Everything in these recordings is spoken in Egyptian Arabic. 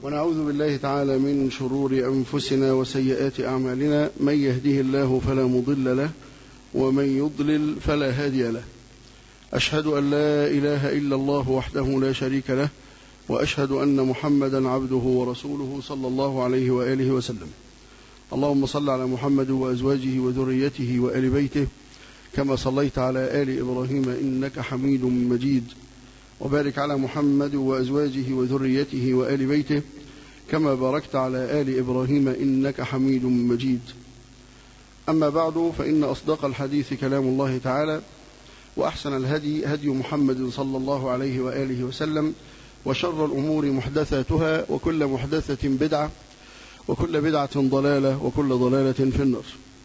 ونعوذ بالله تعالى من شرور أنفسنا وسيئات أعمالنا من يهده الله فلا مضل له ومن يضلل فلا هادي له أشهد أن لا إله إلا الله وحده لا شريك له وأشهد أن محمدا عبده ورسوله صلى الله عليه وآله وسلم اللهم صل على محمد وأزواجه وذريته وآل بيته كما صليت على آل إبراهيم إنك حميد مجيد وبارك على محمد وأزواجه وذريته وآل بيته كما باركت على آل إبراهيم إنك حميد مجيد أما بعد فإن أصدق الحديث كلام الله تعالى وأحسن الهدي هدي محمد صلى الله عليه وآله وسلم وشر الأمور محدثاتها وكل محدثة بدعة وكل بدعة ضلالة وكل ضلالة في النار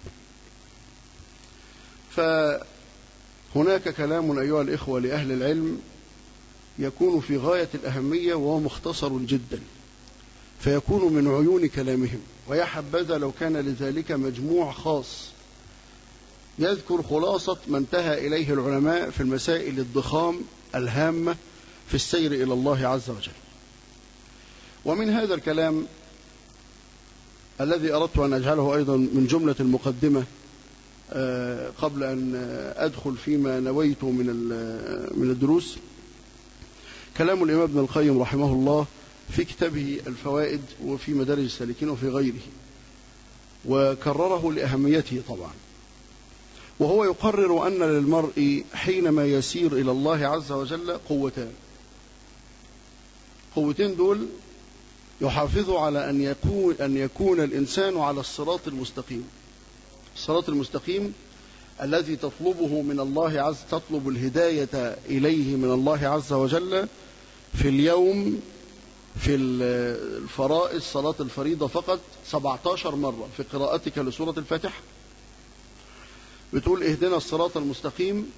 فهناك كلام أيها الإخوة لأهل العلم يكون في غاية الأهمية وهو مختصر جدا فيكون من عيون كلامهم ويا حبذا لو كان لذلك مجموع خاص يذكر خلاصة ما انتهى إليه العلماء في المسائل الضخام الهامة في السير إلى الله عز وجل ومن هذا الكلام الذي أردت أن أجعله أيضا من جملة المقدمة قبل أن أدخل فيما نويت من من الدروس كلام الإمام ابن القيم رحمه الله في كتابه الفوائد وفي مدارج السالكين وفي غيره وكرره لأهميته طبعا وهو يقرر أن للمرء حينما يسير إلى الله عز وجل قوتان قوتين دول يحافظ على أن يكون, أن يكون الإنسان على الصراط المستقيم الصراط المستقيم الذي تطلبه من الله عز تطلب الهداية إليه من الله عز وجل في اليوم في الفرائض صلاة الفريضة فقط 17 مرة في قراءتك لسورة الفاتحة بتقول اهدنا الصراط المستقيم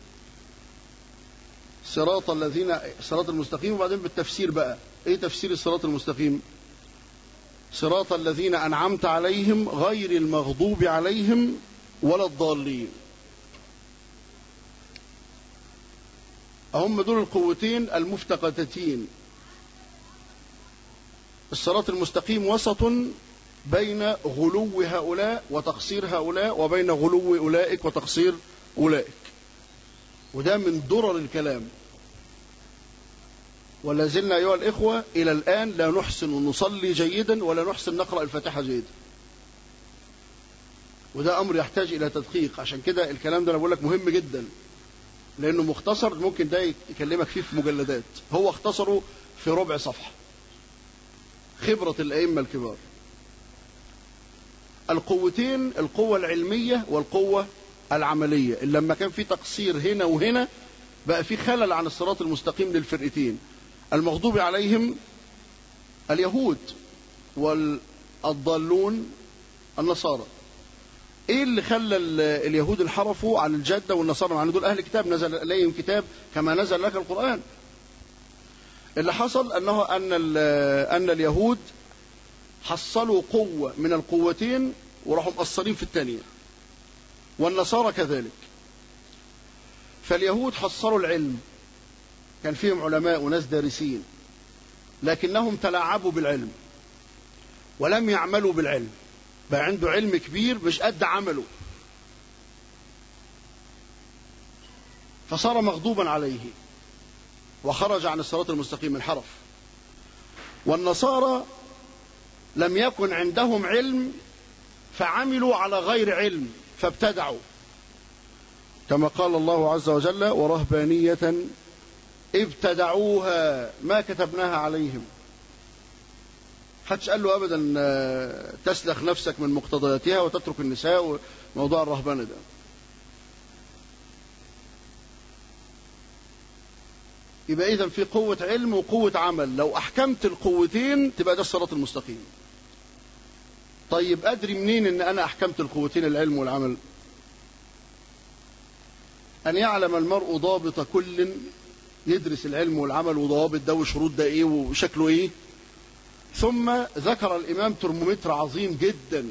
صراط الذين صراط المستقيم وبعدين بالتفسير بقى ايه تفسير الصراط المستقيم صراط الذين أنعمت عليهم غير المغضوب عليهم ولا الضالين هم دول القوتين المفتقدتين الصراط المستقيم وسط بين غلو هؤلاء وتقصير هؤلاء وبين غلو أولئك وتقصير أولئك وده من درر الكلام ولا زلنا أيها الإخوة إلى الآن لا نحسن نصلي جيدا ولا نحسن نقرأ الفاتحة جيدا وده أمر يحتاج إلى تدقيق عشان كده الكلام ده أنا بقول لك مهم جدا لأنه مختصر ممكن ده يكلمك فيه في مجلدات هو اختصره في ربع صفحة خبرة الأئمة الكبار القوتين القوة العلمية والقوة العملية اللي لما كان في تقصير هنا وهنا بقى في خلل عن الصراط المستقيم للفرقتين المغضوب عليهم اليهود والضالون النصارى ايه اللي خلى اليهود انحرفوا عن الجدة والنصارى يعني دول اهل كتاب نزل اليهم كتاب كما نزل لك القرآن اللي حصل انه ان ان اليهود حصلوا قوة من القوتين وراحوا مقصرين في الثانية والنصارى كذلك فاليهود حصلوا العلم كان فيهم علماء وناس دارسين لكنهم تلاعبوا بالعلم ولم يعملوا بالعلم بقى عنده علم كبير مش قد عمله فصار مغضوبا عليه وخرج عن الصراط المستقيم انحرف والنصارى لم يكن عندهم علم فعملوا على غير علم فابتدعوا كما قال الله عز وجل ورهبانية ابتدعوها ما كتبناها عليهم حدش قال له ابدا تسلخ نفسك من مقتضياتها وتترك النساء وموضوع الرهبنه ده يبقى اذا في قوه علم وقوه عمل لو احكمت القوتين تبقى ده الصراط المستقيم طيب ادري منين ان انا احكمت القوتين العلم والعمل ان يعلم المرء ضابط كل يدرس العلم والعمل وضوابط ده وشروط ده ايه وشكله ايه ثم ذكر الامام ترمومتر عظيم جدا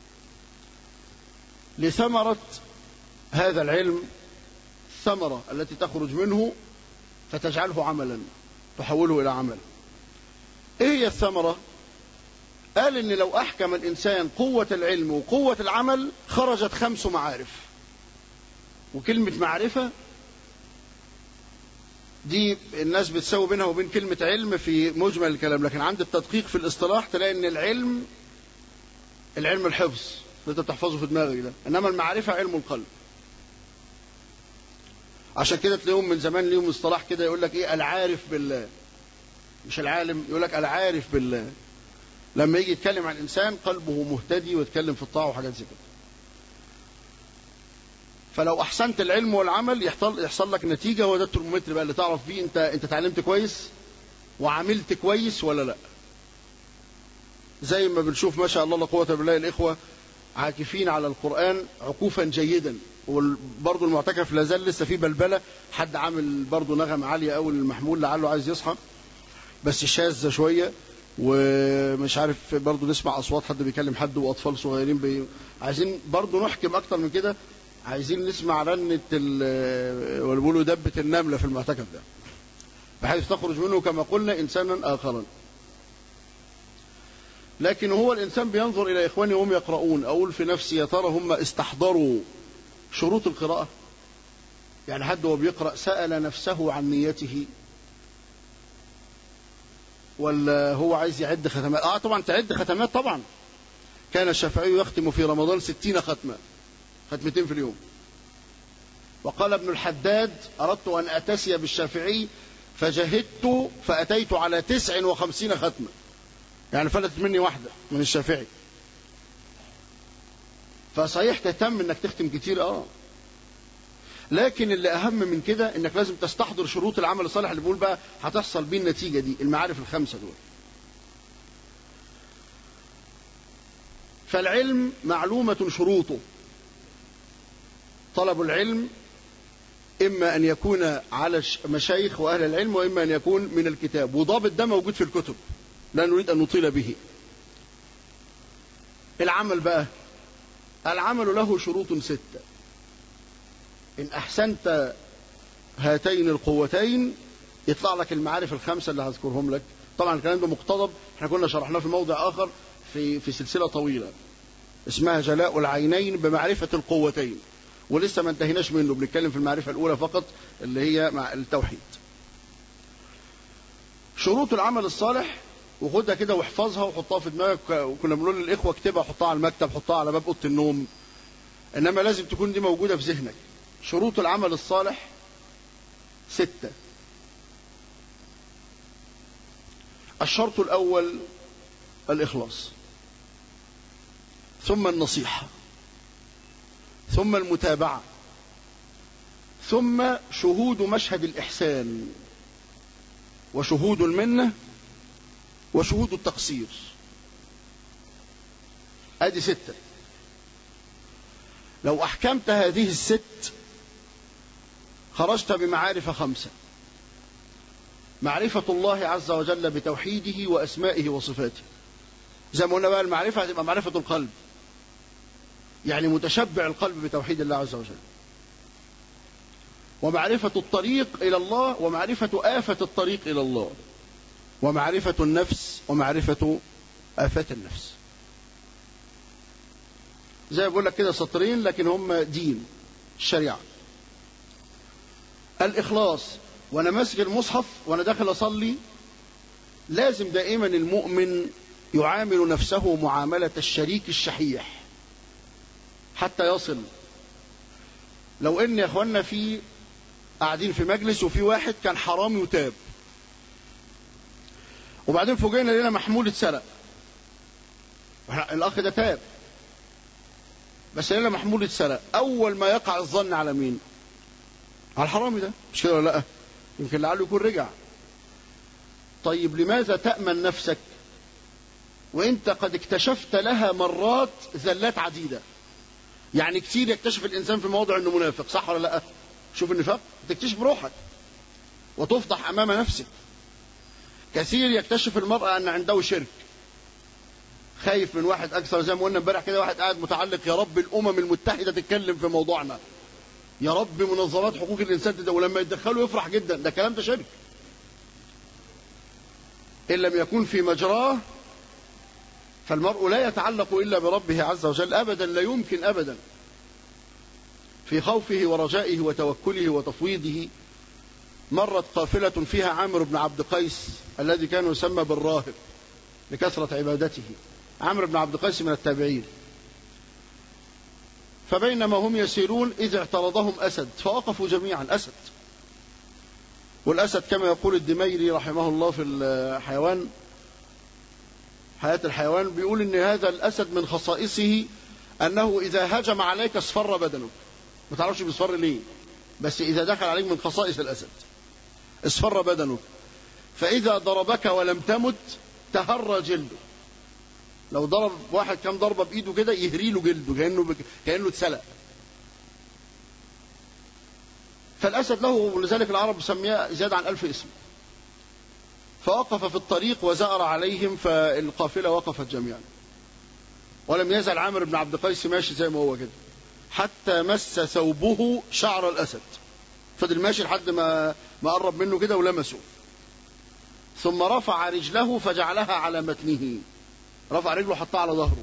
لثمرة هذا العلم الثمرة التي تخرج منه فتجعله عملا تحوله إلى عمل إيه هي الثمرة قال ان لو احكم الانسان قوة العلم وقوة العمل خرجت خمس معارف وكلمة معرفة دي الناس بتساوي بينها وبين كلمة علم في مجمل الكلام لكن عند التدقيق في الاصطلاح تلاقي ان العلم العلم الحفظ اللي انت بتحفظه في دماغك ده انما المعرفة علم القلب عشان كده تلاقيهم من زمان ليهم اصطلاح كده يقول لك ايه العارف بالله مش العالم يقول لك العارف بالله لما يجي يتكلم عن انسان قلبه مهتدي ويتكلم في الطاعه وحاجات زي كده فلو احسنت العلم والعمل يحصل يحصل لك نتيجه هو ده الترمومتر بقى اللي تعرف بيه انت انت اتعلمت كويس وعملت كويس ولا لا زي ما بنشوف ما شاء الله لا قوه بالله الاخوه عاكفين على القران عكوفا جيدا وبرضه المعتكف لا زال لسه في بلبله حد عامل برضه نغمه عاليه قوي للمحمول لعله عايز يصحى بس شاذه شويه ومش عارف برضه نسمع اصوات حد بيكلم حد واطفال صغيرين بي... عايزين برضه نحكم اكتر من كده عايزين نسمع رنة ال ولا بيقولوا دبة النملة في المعتكف ده بحيث تخرج منه كما قلنا إنسانا آخرا لكن هو الإنسان بينظر إلى إخوانه وهم يقرؤون أقول في نفسي يا ترى هم استحضروا شروط القراءة يعني حد وهو بيقرأ سأل نفسه عن نيته ولا هو عايز يعد ختمات اه طبعا تعد ختمات طبعا كان الشافعي يختم في رمضان ستين ختمة ختمتين في اليوم وقال ابن الحداد أردت أن أتسي بالشافعي فجهدت فأتيت على تسع وخمسين ختمة يعني فلتت مني واحدة من الشافعي فصحيح تهتم انك تختم كتير اه لكن اللي اهم من كده انك لازم تستحضر شروط العمل الصالح اللي بيقول بقى هتحصل بيه النتيجه دي المعارف الخمسه دول فالعلم معلومه شروطه طلب العلم اما ان يكون على مشايخ واهل العلم واما ان يكون من الكتاب وضابط ده موجود في الكتب لا نريد ان نطيل به العمل بقى العمل له شروط سته إن أحسنت هاتين القوتين يطلع لك المعارف الخمسة اللي هذكرهم لك طبعا الكلام ده مقتضب احنا كنا شرحناه في موضع آخر في في سلسلة طويلة اسمها جلاء العينين بمعرفة القوتين ولسه ما انتهيناش منه بنتكلم في المعرفة الأولى فقط اللي هي مع التوحيد شروط العمل الصالح وخدها كده واحفظها وحطها في دماغك وكنا بنقول للإخوة اكتبها حطها على المكتب حطها على باب أوضة النوم إنما لازم تكون دي موجودة في ذهنك شروط العمل الصالح ستة الشرط الأول الإخلاص ثم النصيحة ثم المتابعة ثم شهود مشهد الإحسان وشهود المنة وشهود التقصير ادي ستة لو احكمت هذه الست خرجت بمعارف خمسة معرفة الله عز وجل بتوحيده وأسمائه وصفاته زي ما قلنا بقى المعرفة هتبقى معرفة القلب يعني متشبع القلب بتوحيد الله عز وجل ومعرفة الطريق إلى الله ومعرفة آفة الطريق إلى الله ومعرفة النفس ومعرفة آفات النفس زي ما بقول لك كده سطرين لكن هم دين الشريعة الإخلاص وأنا ماسك المصحف وأنا داخل أصلي لازم دائما المؤمن يعامل نفسه معاملة الشريك الشحيح حتى يصل لو ان يا اخوانا في قاعدين في مجلس وفي واحد كان حرامي وتاب وبعدين فوجئنا لنا محمول اتسرق الاخ ده تاب بس لنا محمول اتسرق اول ما يقع الظن على مين على الحرامي ده مش كده ولا لا يمكن لعله يكون رجع طيب لماذا تأمن نفسك وانت قد اكتشفت لها مرات زلات عديدة يعني كتير يكتشف الانسان في مواضع انه منافق صح ولا لا شوف النفاق تكتشف روحك وتفضح امام نفسك كثير يكتشف المرأة ان عنده شرك خايف من واحد اكثر زي ما قلنا امبارح كده واحد قاعد متعلق يا رب الامم المتحدة تتكلم في موضوعنا يا رب منظمات حقوق الانسان تدى ولما يتدخلوا يفرح جدا ده كلام ده شرك ان لم يكن في مجراه فالمرء لا يتعلق إلا بربه عز وجل أبدا لا يمكن أبدا في خوفه ورجائه وتوكله وتفويضه مرت قافلة فيها عامر بن عبد قيس الذي كان يسمى بالراهب لكثرة عبادته عامر بن عبد قيس من التابعين فبينما هم يسيرون إذ اعترضهم أسد فوقفوا جميعا أسد والأسد كما يقول الدميري رحمه الله في الحيوان حياة الحيوان بيقول إن هذا الأسد من خصائصه أنه إذا هجم عليك اصفر بدنه ما تعرفش بيصفر ليه بس إذا دخل عليك من خصائص الأسد اصفر بدنه فإذا ضربك ولم تمت تهر جلده لو ضرب واحد كام ضربة بإيده كده يهري له جلده كأنه بك... كأنه اتسلق فالأسد له ولذلك العرب سميها زيادة عن ألف اسم فوقف في الطريق وزأر عليهم فالقافلة وقفت جميعا ولم يزل عامر بن عبد القيس ماشي زي ما هو كده حتى مس ثوبه شعر الأسد فضل ماشي لحد ما ما قرب منه كده ولمسه ثم رفع رجله فجعلها على متنه رفع رجله حطها على ظهره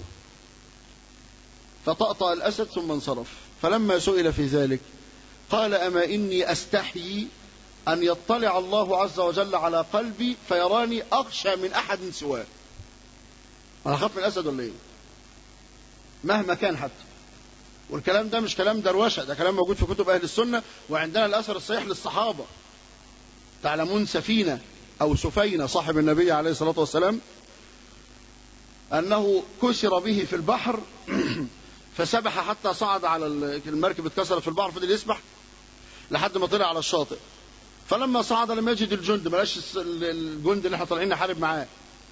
فطأطأ الأسد ثم انصرف فلما سئل في ذلك قال أما إني أستحيي أن يطلع الله عز وجل على قلبي فيراني أخشى من أحد سواه أنا أخاف من الأسد ولا إيه مهما كان حتى والكلام ده مش كلام دروشة ده كلام موجود في كتب أهل السنة وعندنا الأثر الصحيح للصحابة تعلمون سفينة أو سفينة صاحب النبي عليه الصلاة والسلام أنه كسر به في البحر فسبح حتى صعد على المركب اتكسرت في البحر فضل يسبح لحد ما طلع على الشاطئ فلما صعد لم يجد الجند بلاش الجند اللي احنا طالعين نحارب معاه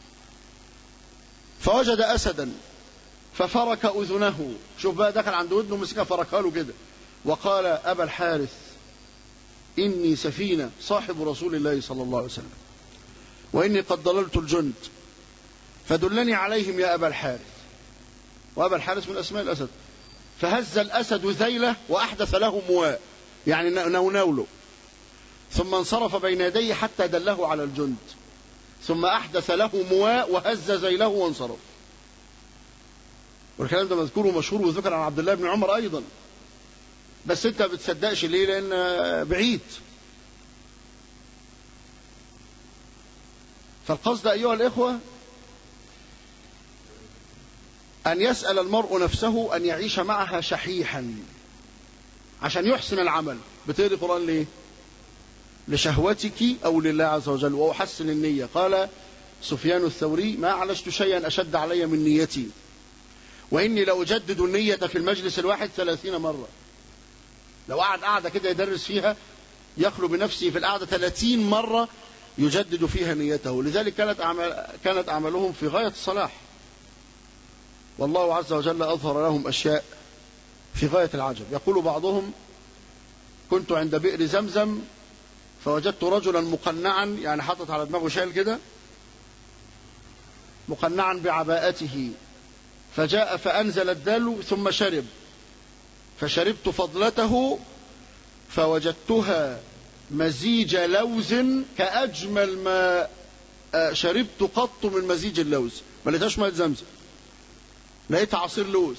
فوجد اسدا ففرك اذنه شوف بقى دخل عند ودنه مسكها فركها له كده وقال ابا الحارث اني سفينه صاحب رسول الله صلى الله عليه وسلم واني قد ضللت الجند فدلني عليهم يا ابا الحارث وابا الحارث من اسماء الاسد فهز الاسد ذيله واحدث له مواء يعني نونوله ثم انصرف بين يديه حتى دله على الجند ثم احدث له مواء وهز ذيله وانصرف والكلام ده مذكور ومشهور وذكر عن عبد الله بن عمر ايضا بس انت ما بتصدقش ليه لان بعيد فالقصد ايها الاخوه أن يسأل المرء نفسه أن يعيش معها شحيحا عشان يحسن العمل بتقري القرآن ليه لشهوتك أو لله عز وجل وأحسن النية قال سفيان الثوري ما أعلشت شيئا أشد علي من نيتي وإني لأجدد النية في المجلس الواحد ثلاثين مرة لو قعد قعدة كده يدرس فيها يخلو بنفسه في القعدة ثلاثين مرة يجدد فيها نيته لذلك كانت أعمال كانت أعمالهم في غاية الصلاح والله عز وجل أظهر لهم أشياء في غاية العجب يقول بعضهم كنت عند بئر زمزم فوجدت رجلا مقنعا يعني حاطط على دماغه شايل كده مقنعا بعباءته فجاء فأنزل الدلو ثم شرب فشربت فضلته فوجدتها مزيج لوز كأجمل ما شربت قط من مزيج اللوز ما لقيتهاش ميه زمزم لقيت عصير لوز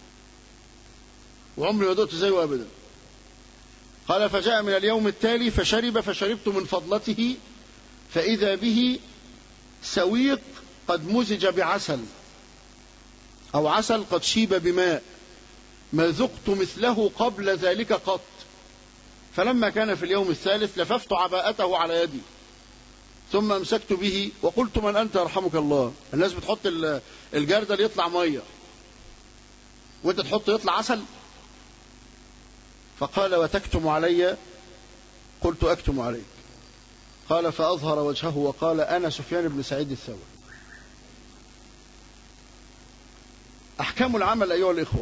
وعمري ما دقت زيه ابدا قال فجاء من اليوم التالي فشرب فشربت من فضلته فاذا به سويق قد مزج بعسل او عسل قد شيب بماء ما ذقت مثله قبل ذلك قط فلما كان في اليوم الثالث لففت عباءته على يدي ثم امسكت به وقلت من انت يرحمك الله الناس بتحط الجردل يطلع ميه وانت تحط يطلع عسل فقال وتكتم علي قلت اكتم عليك قال فاظهر وجهه وقال انا سفيان بن سعيد الثوري احكام العمل ايها الاخوه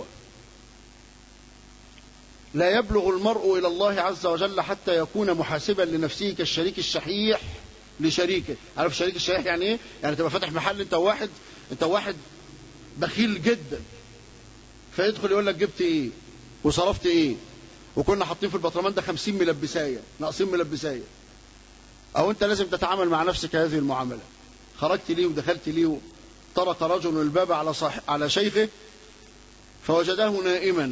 لا يبلغ المرء الى الله عز وجل حتى يكون محاسبا لنفسه كالشريك الشحيح لشريكه عارف شريك الشحيح يعني ايه يعني تبقى فاتح محل انت واحد انت واحد بخيل جدا فيدخل يقول لك جبت ايه وصرفت ايه وكنا حاطين في البطرمان ده 50 ملبسايه ناقصين ملبسايه او انت لازم تتعامل مع نفسك هذه المعامله خرجت ليه ودخلت ليه طرق رجل الباب على صح... على شيخه فوجده نائما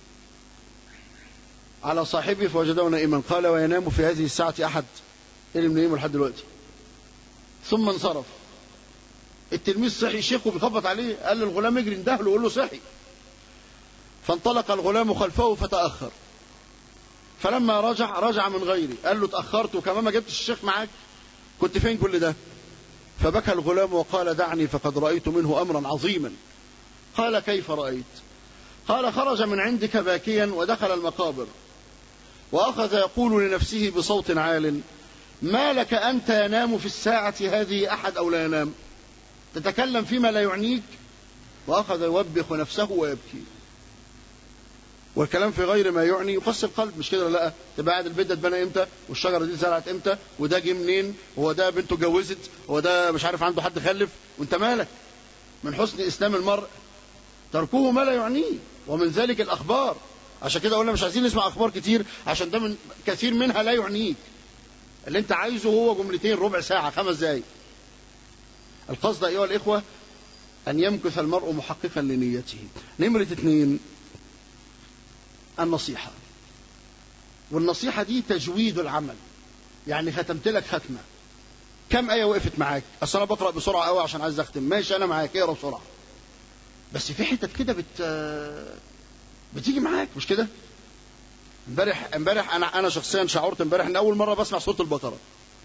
على صاحبه فوجده نائما قال وينام في هذه الساعة أحد اللي منيمه لحد دلوقتي ثم انصرف التلميذ صحي شيخه بيخبط عليه قال للغلام اجري اندهله وقول له صحي فانطلق الغلام خلفه فتأخر فلما رجع رجع من غيري قال له اتأخرت وكمان ما جبتش الشيخ معاك كنت فين كل ده فبكى الغلام وقال دعني فقد رأيت منه أمرا عظيما قال كيف رأيت قال خرج من عندك باكيا ودخل المقابر وأخذ يقول لنفسه بصوت عال ما لك أنت ينام في الساعة هذه أحد أو لا ينام تتكلم فيما لا يعنيك وأخذ يوبخ نفسه ويبكي والكلام في غير ما يعني يقسي القلب مش كده لا تبقى قاعد البيت ده اتبنى امتى والشجره دي زرعت امتى وده جه منين هو ده بنته اتجوزت هو ده مش عارف عنده حد خلف وانت مالك من حسن اسلام المرء تركه ما لا يعنيه ومن ذلك الاخبار عشان كده قلنا مش عايزين نسمع اخبار كتير عشان ده من كثير منها لا يعنيك اللي انت عايزه هو جملتين ربع ساعه خمس دقايق القصد ايها الاخوه ان يمكث المرء محققا لنيته نمره اثنين النصيحة والنصيحة دي تجويد العمل يعني ختمت لك ختمة كم آية وقفت معاك أصل أنا بقرأ بسرعة قوي عشان عايز أختم ماشي أنا معاك اقرا بسرعة بس في حتت كده بت بتيجي معاك مش كده امبارح امبارح انا انا شخصيا شعرت امبارح ان اول مره بسمع سوره البقره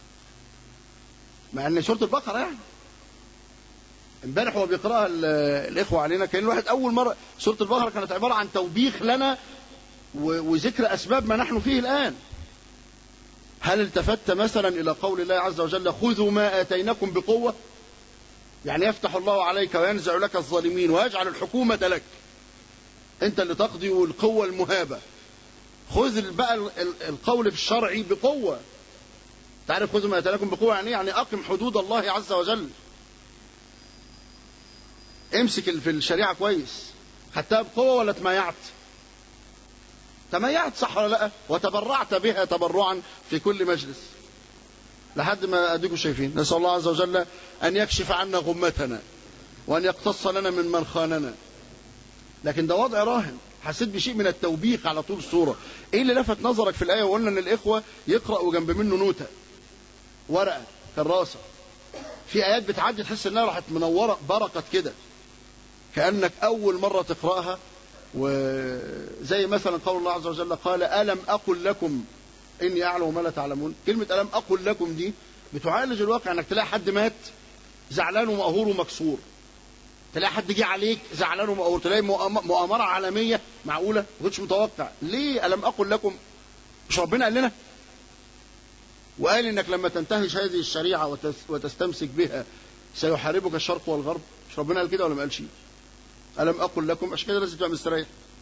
مع ان سوره البقره يعني امبارح هو بيقراها الاخوه علينا كان الواحد اول مره سوره البقره كانت عباره عن توبيخ لنا وذكر أسباب ما نحن فيه الآن هل التفت مثلا إلى قول الله عز وجل خذوا ما آتيناكم بقوة يعني يفتح الله عليك وينزع لك الظالمين ويجعل الحكومة لك أنت اللي تقضي القوة المهابة خذ بقى القول في الشرع بقوة تعرف خذوا ما آتيناكم بقوة يعني يعني أقم حدود الله عز وجل امسك في الشريعة كويس خدتها بقوة ولا تمايعت تميعت صح ولا لا وتبرعت بها تبرعا في كل مجلس لحد ما اديكم شايفين نسال الله عز وجل ان يكشف عنا غمتنا وان يقتص لنا من من خاننا لكن ده وضع راهن حسيت بشيء من التوبيخ على طول الصوره ايه اللي لفت نظرك في الايه وقلنا ان الاخوه يقرأوا جنب منه نوته ورقه كراسه في ايات بتعدي تحس انها راحت منوره بركت كده كانك اول مره تقراها وزي مثلا قول الله عز وجل قال ألم أقل لكم إني أعلم ما لا تعلمون كلمة ألم أقل لكم دي بتعالج الواقع أنك تلاقي حد مات زعلان ومقهور ومكسور تلاقي حد جه عليك زعلان ومقهور تلاقي مؤامرة عالمية معقولة ما كنتش متوقع ليه ألم أقل لكم مش ربنا قال لنا وقال انك لما تنتهج هذه الشريعة وتستمسك بها سيحاربك الشرق والغرب مش ربنا قال كده ولا ما قالش ألم أقل لكم عشان كده لازم تبقى مستريح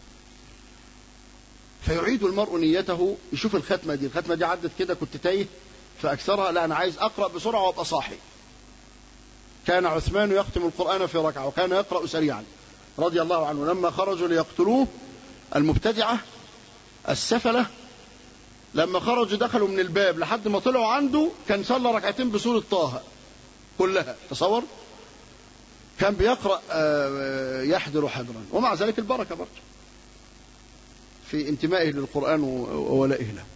فيعيد المرء نيته يشوف الختمة دي الختمة دي عدت كده كنت تايه فأكثرها لا أنا عايز أقرأ بسرعة وأبقى صاحي كان عثمان يختم القرآن في ركعة وكان يقرأ سريعا رضي الله عنه لما خرجوا ليقتلوه المبتدعة السفلة لما خرجوا دخلوا من الباب لحد ما طلعوا عنده كان صلى ركعتين بسورة طه كلها تصور كان بيقرأ يحضر حضرا ومع ذلك البركة برضه في انتمائه للقرآن وولائه له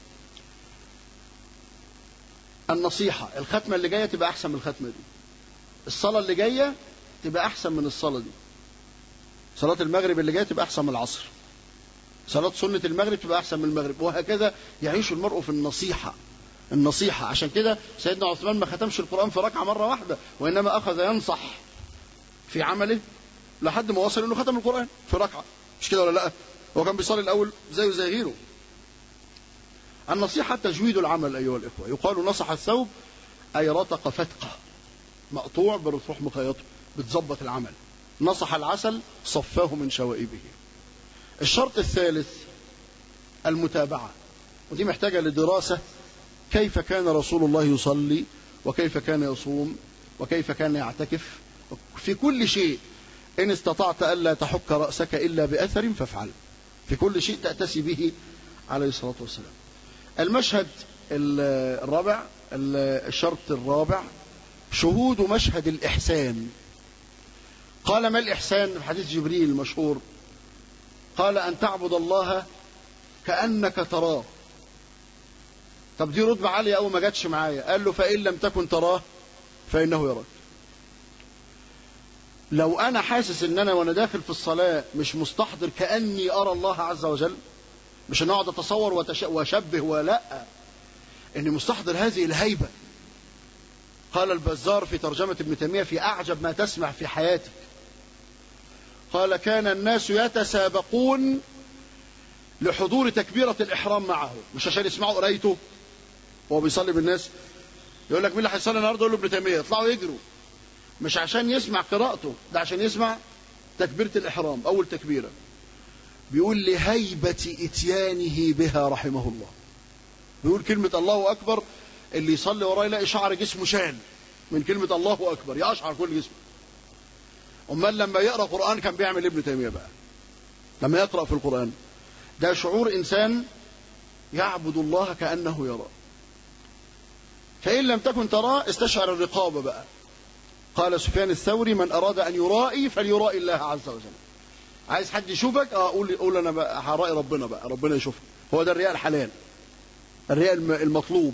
النصيحة الختمة اللي جاية تبقى أحسن من الختمة دي الصلاة اللي جاية تبقى أحسن من الصلاة دي صلاة المغرب اللي جاية تبقى أحسن من العصر صلاة سنة المغرب تبقى أحسن من المغرب وهكذا يعيش المرء في النصيحة النصيحة عشان كده سيدنا عثمان ما ختمش القرآن في ركعة مرة واحدة وإنما أخذ ينصح في عمله لحد ما وصل انه ختم القران في ركعه مش كده ولا لا هو كان بيصلي الاول زيه زي غيره النصيحه تجويد العمل ايها الاخوه يقال نصح الثوب اي رتق فتقه مقطوع بتروح مخيطه بتظبط العمل نصح العسل صفاه من شوائبه الشرط الثالث المتابعه ودي محتاجه لدراسه كيف كان رسول الله يصلي وكيف كان يصوم وكيف كان يعتكف في كل شيء إن استطعت ألا تحك رأسك إلا بأثر فافعل في كل شيء تأتسي به عليه الصلاة والسلام المشهد قال ما الإحسان في حديث جبريل المشهور قال أن تعبد الله كأنك تراه طب دي رتبة عالية أو ما جاتش معايا قال له فإن لم تكن تراه فإنه يراك لو أنا حاسس إن أنا وأنا داخل في الصلاة مش مستحضر كأني أرى الله عز وجل مش أن أقعد أتصور وتش... وأشبه ولا إني مستحضر هذه الهيبة قال البزار في ترجمة ابن تيمية في أعجب ما تسمع في حياتك قال كان الناس يتسابقون لحضور تكبيرة الإحرام معه مش عشان يسمعوا قرايته وهو بيصلي بالناس يقول لك مين اللي هيصلي النهارده يقول له ابن تيمية يطلعوا يجروا مش عشان يسمع قراءته ده عشان يسمع تكبيرة الإحرام أول تكبيرة بيقول لهيبة إتيانه بها رحمه الله بيقول كلمة الله أكبر اللي يصلي وراه يلاقي شعر جسمه شال من كلمة الله أكبر يقشعر كل جسمه أمال لما يقرأ قرآن كان بيعمل ابن تيمية بقى لما يقرأ في القرآن ده شعور إنسان يعبد الله كأنه يرى فإن لم تكن تراه استشعر الرقابة بقى قال سفيان الثوري من أراد أن يرائي فليرائي الله عز وجل عايز حد يشوفك اه قول قول انا بقى هرائي ربنا بقى ربنا يشوفك هو ده الرياء الحلال الرياء المطلوب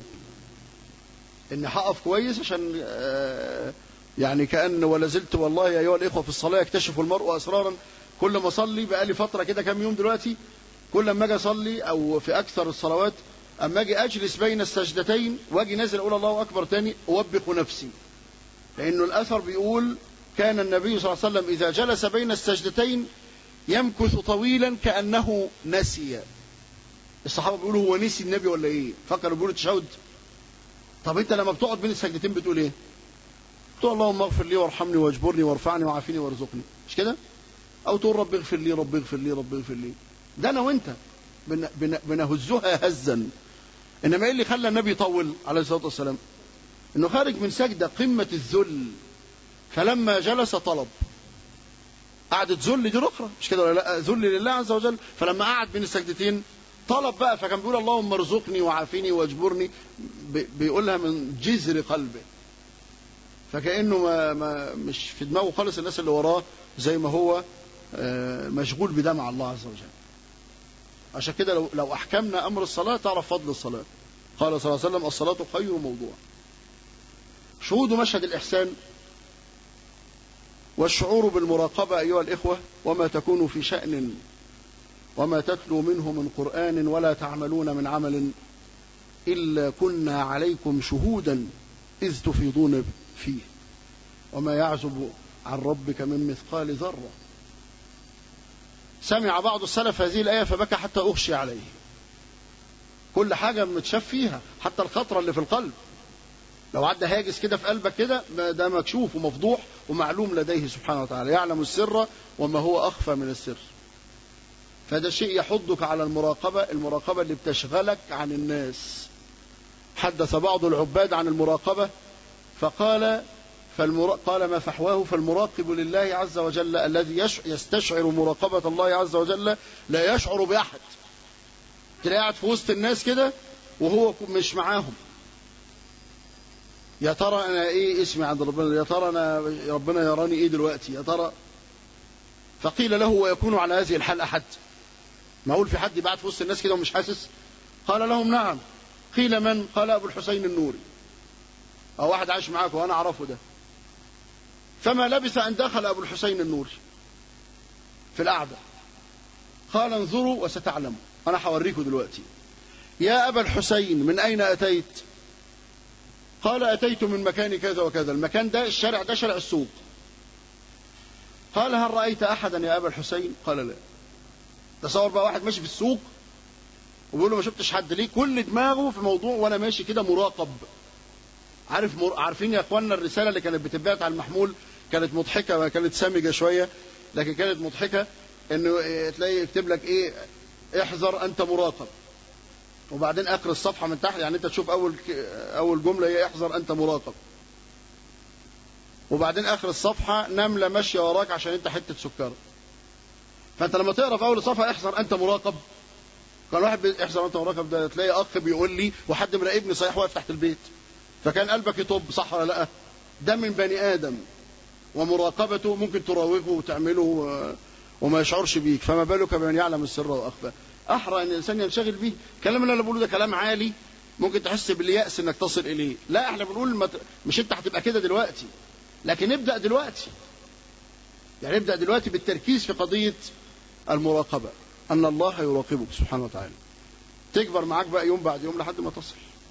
ان هقف كويس عشان آه يعني كأن ولا زلت والله يا أيها الإخوة في الصلاة يكتشف المرء أسرارا كل ما أصلي بقى لي فترة كده كام يوم دلوقتي كل ما أجي أصلي أو في أكثر الصلوات أما أجي أجلس بين السجدتين وأجي نازل أقول الله أكبر تاني أوبخ نفسي لأنه الأثر بيقول كان النبي صلى الله عليه وسلم إذا جلس بين السجدتين يمكث طويلا كأنه نسي الصحابة بيقولوا هو نسي النبي ولا إيه فكروا بيقولوا تشهد طب أنت لما بتقعد بين السجدتين بتقول إيه تقول اللهم اغفر لي وارحمني واجبرني وارفعني وعافني وارزقني مش كده او تقول رب اغفر لي رب اغفر لي رب اغفر لي ده انا وانت بن بن بنهزها هزا انما ايه اللي خلى النبي يطول عليه الصلاه والسلام انه خارج من سجده قمه الذل فلما جلس طلب قعدة ذل دي اخرى مش كده ولا لا ذل لله عز وجل فلما قعد بين السجدتين طلب بقى فكان بيقول اللهم ارزقني وعافني واجبرني بيقولها من جذر قلبه فكأنه ما ما مش في دماغه خالص الناس اللي وراه زي ما هو مشغول بده مع الله عز وجل عشان كده لو لو احكمنا امر الصلاه تعرف فضل الصلاه قال صلى الله عليه وسلم الصلاه خير موضوع شهود مشهد الاحسان والشعور بالمراقبه ايها الاخوه وما تكون في شان وما تتلو منه من قران ولا تعملون من عمل الا كنا عليكم شهودا اذ تفيضون فيه وما يعزب عن ربك من مثقال ذرة سمع بعض السلف هذه الآية فبكى حتى أغشي عليه كل حاجة متشاف فيها حتى الخطرة اللي في القلب لو عدى هاجس كده في قلبك كده ده مكشوف ومفضوح ومعلوم لديه سبحانه وتعالى يعلم السر وما هو أخفى من السر فده شيء يحضك على المراقبة المراقبة اللي بتشغلك عن الناس حدث بعض العباد عن المراقبة فقال فالمرا... قال ما فحواه فالمراقب لله عز وجل الذي يش... يستشعر مراقبة الله عز وجل لا يشعر بأحد تلاقي قاعد في وسط الناس كده وهو مش معاهم يا ترى انا ايه اسمي عند ربنا يا ترى انا ربنا يراني ايه دلوقتي يا ترى فقيل له ويكون على هذه الحال احد معقول في حد يبعت في وسط الناس كده ومش حاسس قال لهم نعم قيل من قال ابو الحسين النوري أو واحد عايش معاك وأنا أعرفه ده فما لبث أن دخل أبو الحسين النوري في القعدة قال انظروا وستعلموا أنا هوريكم دلوقتي يا أبا الحسين من أين أتيت قال أتيت من مكان كذا وكذا المكان ده الشارع ده شارع السوق قال هل رأيت أحدا يا أبا الحسين قال لا تصور بقى واحد ماشي في السوق وبيقول له ما شفتش حد ليه كل دماغه في موضوع وانا ماشي كده مراقب عارف مر... عارفين يا اخواننا الرساله اللي كانت بتتبعت على المحمول كانت مضحكه كانت سامجه شويه لكن كانت مضحكه انه تلاقي يكتب لك ايه احذر انت مراقب وبعدين اخر الصفحه من تحت يعني انت تشوف اول اول جمله هي احذر انت مراقب وبعدين اخر الصفحه نمله ماشيه وراك عشان انت حته سكر فانت لما تقرا في اول صفحه احذر انت مراقب كان واحد احذر انت مراقب ده تلاقي اخ بيقول لي وحد مراقبني صحيح واقف تحت البيت فكان قلبك يطب صح ولا لا ده من بني ادم ومراقبته ممكن تراوغه وتعمله و- وما يشعرش بيك فما بالك بمن يعلم السر واخفى احرى ان الانسان ينشغل به الكلام اللي انا بقوله ده كلام عالي ممكن تحس باليأس انك تصل اليه لا احنا بنقول ما ت- مش انت هتبقى كده دلوقتي لكن ابدأ دلوقتي يعني ابدأ دلوقتي بالتركيز في قضية المراقبة أن الله يراقبك سبحانه وتعالى تكبر معاك بقى يوم بعد يوم لحد ما تصل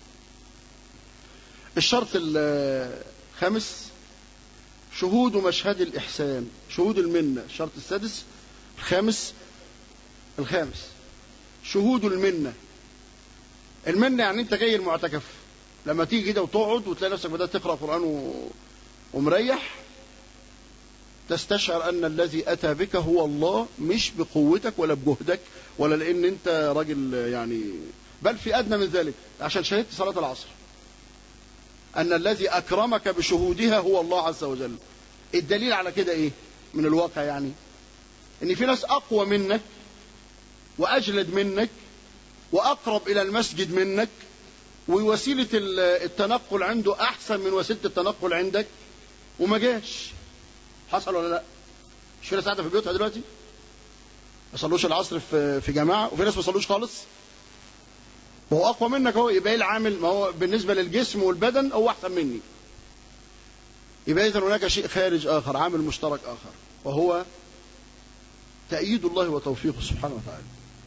الشرط الخامس شهود مشهد الإحسان شهود المنة الشرط السادس الخامس الخامس شهود المنة المنة يعني انت جاي المعتكف لما تيجي كده وتقعد وتلاقي نفسك بدأت تقرأ قرآن و... ومريح تستشعر أن الذي أتى بك هو الله مش بقوتك ولا بجهدك ولا لأن أنت راجل يعني بل في أدنى من ذلك عشان شهدت صلاة العصر أن الذي أكرمك بشهودها هو الله عز وجل الدليل على كده إيه من الواقع يعني إن في ناس أقوى منك وأجلد منك وأقرب إلى المسجد منك ووسيلة التنقل عنده أحسن من وسيلة التنقل عندك وما جاش حصل ولا لا مش في ناس قاعده في بيوتها دلوقتي ما صلوش العصر في في جماعه وفي ناس ما صلوش خالص وهو اقوى منك هو يبقى ايه العامل ما هو بالنسبه للجسم والبدن هو احسن مني يبقى اذا هناك شيء خارج اخر عامل مشترك اخر وهو تأييد الله وتوفيقه سبحانه وتعالى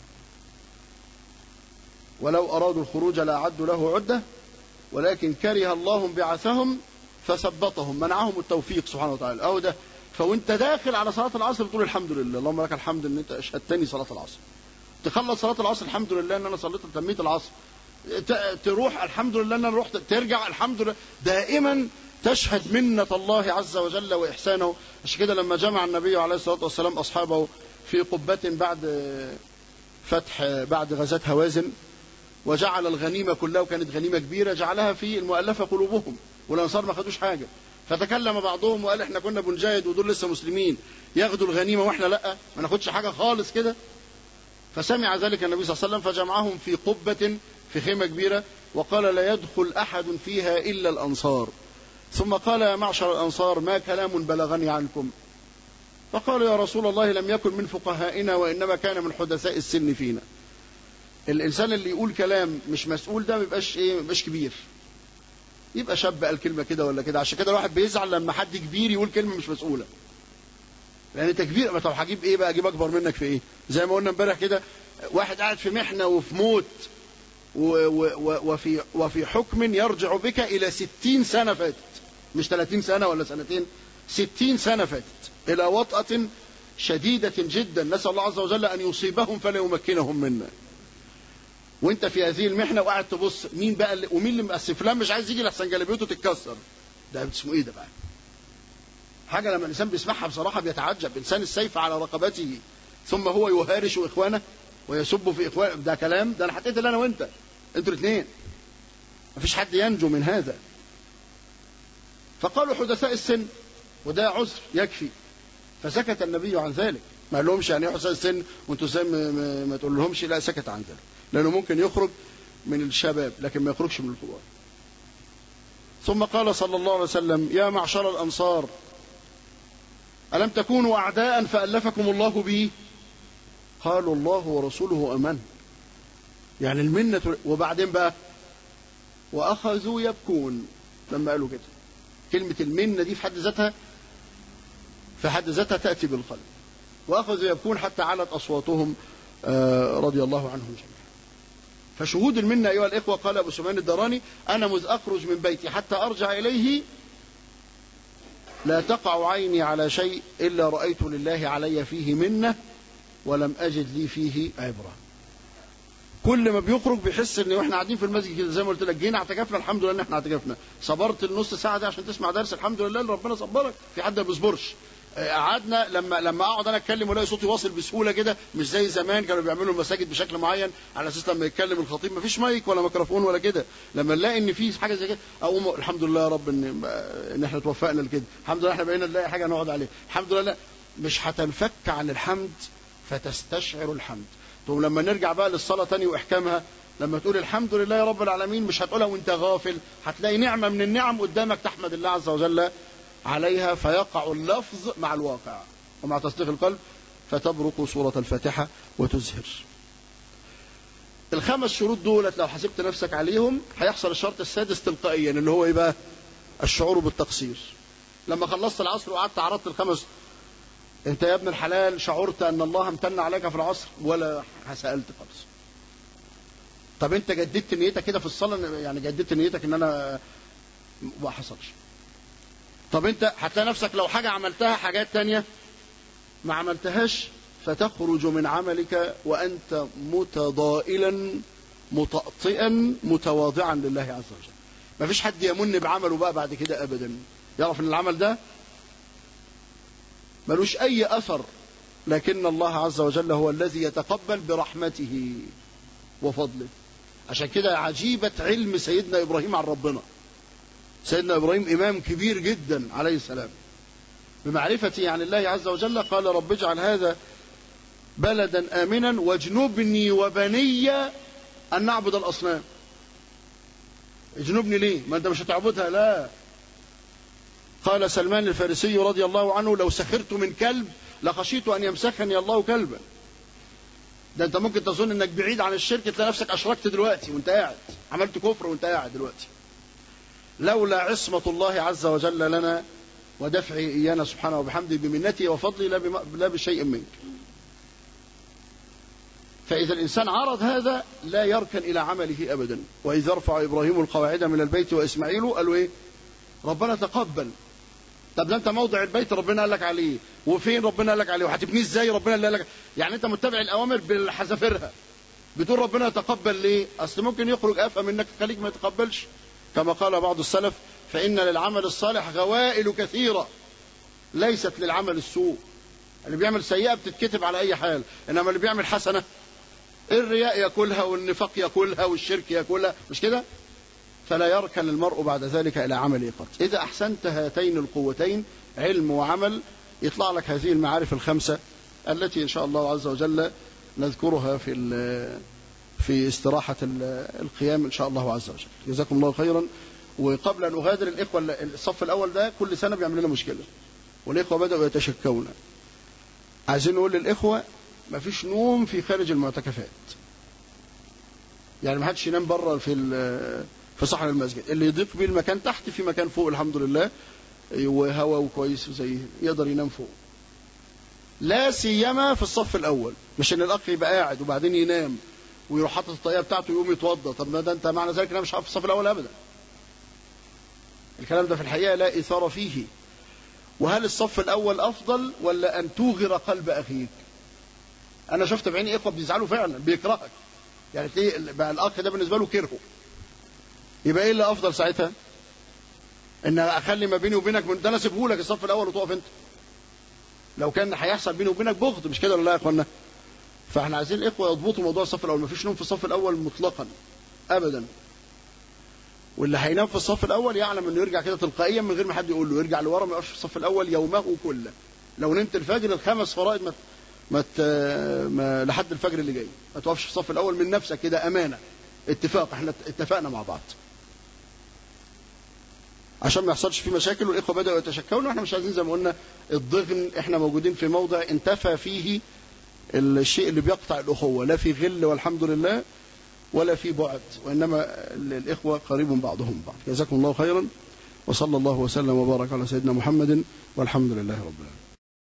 ولو أرادوا الخروج لأعدوا له عدة ولكن كره الله بعثهم فثبطهم منعهم التوفيق سبحانه وتعالى أو ده فوانت داخل على صلاة العصر بتقول الحمد لله اللهم لك الحمد ان انت اشهدتني صلاة العصر تخلص صلاة العصر الحمد لله ان انا صليت تميت العصر ت- تروح الحمد لله ان انا رحت ترجع الحمد لله دائما تشهد منة الله عز وجل وإحسانه عشان كده لما جمع النبي عليه الصلاة والسلام أصحابه في قبة بعد فتح بعد غزاة هوازن وجعل الغنيمة كلها وكانت غنيمة كبيرة جعلها في المؤلفة قلوبهم والأنصار ما خدوش حاجة فتكلم بعضهم وقال احنا كنا بنجاهد ودول لسه مسلمين ياخدوا الغنيمة واحنا لا ما ناخدش حاجة خالص كده فسمع ذلك النبي صلى الله عليه وسلم فجمعهم في قبة في خيمة كبيرة وقال لا يدخل أحد فيها إلا الأنصار ثم قال يا معشر الأنصار ما كلام بلغني عنكم فقالوا يا رسول الله لم يكن من فقهائنا وإنما كان من حدثاء السن فينا الإنسان اللي يقول كلام مش مسؤول ده ما يبقاش إيه ما يبقاش كبير يبقى شاب قال كلمة كده ولا كده عشان كده الواحد بيزعل لما حد كبير يقول كلمة مش مسؤولة لأن أنت كبير ما طب هجيب إيه بقى أجيب أكبر منك في إيه زي ما قلنا امبارح كده واحد قاعد في محنة وفي موت و- و- و- وفي وفي حكم يرجع بك إلى ستين سنة فاتت مش 30 سنة ولا سنتين ستين سنة فاتت إلى وطأة شديدة جدا نسأل الله عز وجل أن يصيبهم فلا يمكنهم منا وانت في هذه المحنه وقاعد تبص مين بقى اللي ومين اللي مقسم فلان مش عايز يجي لحسن جلابيته تتكسر ده اسمه ايه ده بقى حاجه لما الانسان بيسمعها بصراحه بيتعجب انسان السيف على رقبته ثم هو يهارش اخوانه ويسب في اخوانه ده كلام ده انا هتقتل انا وانت انتوا الاثنين مفيش حد ينجو من هذا فقالوا حدثاء السن وده عذر يكفي فسكت النبي عن ذلك ما قالهمش يعني ايه حدثاء السن وانتوا ازاي ما- ما ما تقول لهمش لا سكت عن ذلك لانه ممكن يخرج من الشباب لكن ما يخرجش من الكبار ثم قال صلى الله عليه وسلم يا معشر الانصار الم تكونوا اعداء فالفكم الله بي قالوا الله ورسوله امن يعني المنه وبعدين بقى واخذوا يبكون لما قالوا كده كلمه المنه دي في حد ذاتها في حد ذاتها تاتي بالقلب واخذوا يبكون حتى علت اصواتهم آه، رضي الله عنهم جميعا فشهود المنة أيها الإخوة قال أبو سليمان الدراني أنا مذ أخرج من بيتي حتى أرجع إليه لا تقع عيني على شيء إلا رأيت لله علي فيه منة ولم أجد لي فيه عبرة كل ما بيخرج بيحس ان واحنا قاعدين في المسجد كده زي ما قلت لك جينا اعتكفنا الحمد لله ان احنا اعتكفنا صبرت النص ساعه دي عشان تسمع درس الحمد لله اللي ربنا صبرك في حد ما بيصبرش آه، قعدنا لما لما اقعد انا اتكلم والاقي صوتي واصل بسهوله كده مش زي زمان كانوا بيعملوا المساجد بشكل معين على اساس لما يتكلم الخطيب مفيش مايك ولا ميكروفون ولا كده لما نلاقي ان في حاجه زي كده اقوم الحمد لله يا رب ان ان احنا توفقنا لكده الحمد لله احنا بقينا نلاقي حاجه نقعد عليها الحمد لله مش هتنفك عن الحمد فتستشعر الحمد ثم لما نرجع بقى للصلاه تاني واحكامها لما تقول الحمد لله يا رب العالمين مش هتقولها وانت غافل هتلاقي نعمه من النعم قدامك تحمد الله عز وجل عليها فيقع اللفظ مع الواقع ومع تصديق القلب فتبرق سورة الفاتحة وتزهر الخمس شروط دولت لو حسبت نفسك عليهم هيحصل الشرط السادس تلقائيا اللي هو ايه بقى الشعور بالتقصير لما خلصت العصر وقعدت عرضت الخمس انت يا ابن الحلال شعرت ان الله امتن عليك في العصر ولا سالت خالص طب انت جددت نيتك كده في الصلاه يعني جددت نيتك ان انا ما حصلش طب انت هتلاقي نفسك لو حاجه عملتها حاجات تانية ما عملتهاش فتخرج من عملك وانت متضائلا متأطئا متواضعا لله عز وجل ما فيش حد يمن بعمله بقى بعد كده ابدا يعرف ان العمل ده ملوش اي اثر لكن الله عز وجل هو الذي يتقبل برحمته وفضله عشان كده عجيبة علم سيدنا إبراهيم عن ربنا سيدنا إبراهيم إمام كبير جدا عليه السلام بمعرفته عن الله عز وجل قال رب اجعل هذا بلدا آمنا واجنبني وبني أن نعبد الأصنام اجنبني ليه ما أنت مش هتعبدها لا قال سلمان الفارسي رضي الله عنه لو سخرت من كلب لخشيت أن يمسخني الله كلبا ده انت ممكن تظن انك بعيد عن الشرك تلاقي نفسك اشركت دلوقتي وانت قاعد عملت كفر وانت قاعد دلوقتي لولا عصمة الله عز وجل لنا ودفعه إيانا سبحانه وبحمده بمنته وفضله لا, بم... لا بشيء منك فإذا الإنسان عرض هذا لا يركن إلى عمله أبدا وإذ يرفع إبراهيم القواعد من البيت وإسماعيل قالوا إيه ربنا تقبل طب ده انت موضع البيت ربنا قال لك عليه وفين ربنا قال لك عليه وهتبنيه ازاي ربنا اللي قال لك يعني انت متبع الاوامر بحذافيرها بتقول ربنا يتقبل ليه اصل ممكن يخرج افهم منك خليك ما يتقبلش كما قال بعض السلف فان للعمل الصالح غوائل كثيره ليست للعمل السوء اللي بيعمل سيئه بتتكتب على اي حال انما اللي بيعمل حسنه الرياء ياكلها والنفاق ياكلها والشرك ياكلها مش كده فلا يركن المرء بعد ذلك إلى عمله قط إذا أحسنت هاتين القوتين علم وعمل يطلع لك هذه المعارف الخمسة التي إن شاء الله عز وجل نذكرها في في استراحة القيام إن شاء الله عز وجل جزاكم الله خيرا وقبل أن أغادر الإخوة الصف الأول ده كل سنة بيعمل لنا مشكلة والإخوة بدأوا يتشكون عايزين نقول للإخوة ما فيش نوم في خارج المعتكفات يعني ما حدش ينام بره في في صحن المسجد اللي يضيق بيه المكان تحت في مكان فوق الحمد لله وهواء وكويس وزي يقدر ينام فوق لا سيما في الصف الاول مش ان الاخ يبقى قاعد وبعدين ينام ويروح حاطط الطاقيه بتاعته ويقوم يتوضا طب ما ده انت معنى ذلك انا مش في الصف الاول ابدا الكلام ده في الحقيقه لا اثاره فيه وهل الصف الاول افضل ولا ان توغر قلب اخيك انا شفت بعيني اخوه بيزعلوا فعلا بيكرهك يعني تلاقي بقى الاخ ده بالنسبه له كرهه يبقى ايه اللي افضل ساعتها ان اخلي ما بيني وبينك من ده انا اسيبه لك الصف الاول وتقف انت لو كان هيحصل بيني وبينك بغض مش كده ولا لا يا اخوانا فاحنا عايزين الاخوه يضبطوا موضوع الصف الاول ما فيش نوم في الصف الاول مطلقا ابدا واللي هينام في الصف الاول يعلم انه يرجع كده تلقائيا من غير ما حد يقول له يرجع لورا ما يقفش في الصف الاول يومه كله لو نمت الفجر الخمس فرائض ما ما, ما لحد الفجر اللي جاي ما توقفش في الصف الاول من نفسك كده امانه اتفاق احنا اتفقنا مع بعض عشان ما يحصلش في مشاكل والاخوه بداوا يتشكلوا واحنا مش عايزين زي ما قلنا الضغن احنا موجودين في موضع انتفى فيه الشيء اللي بيقطع الاخوه لا في غل والحمد لله ولا في بعد وانما الاخوه قريب بعضهم بعض جزاكم الله خيرا وصلى الله وسلم وبارك على سيدنا محمد والحمد لله رب العالمين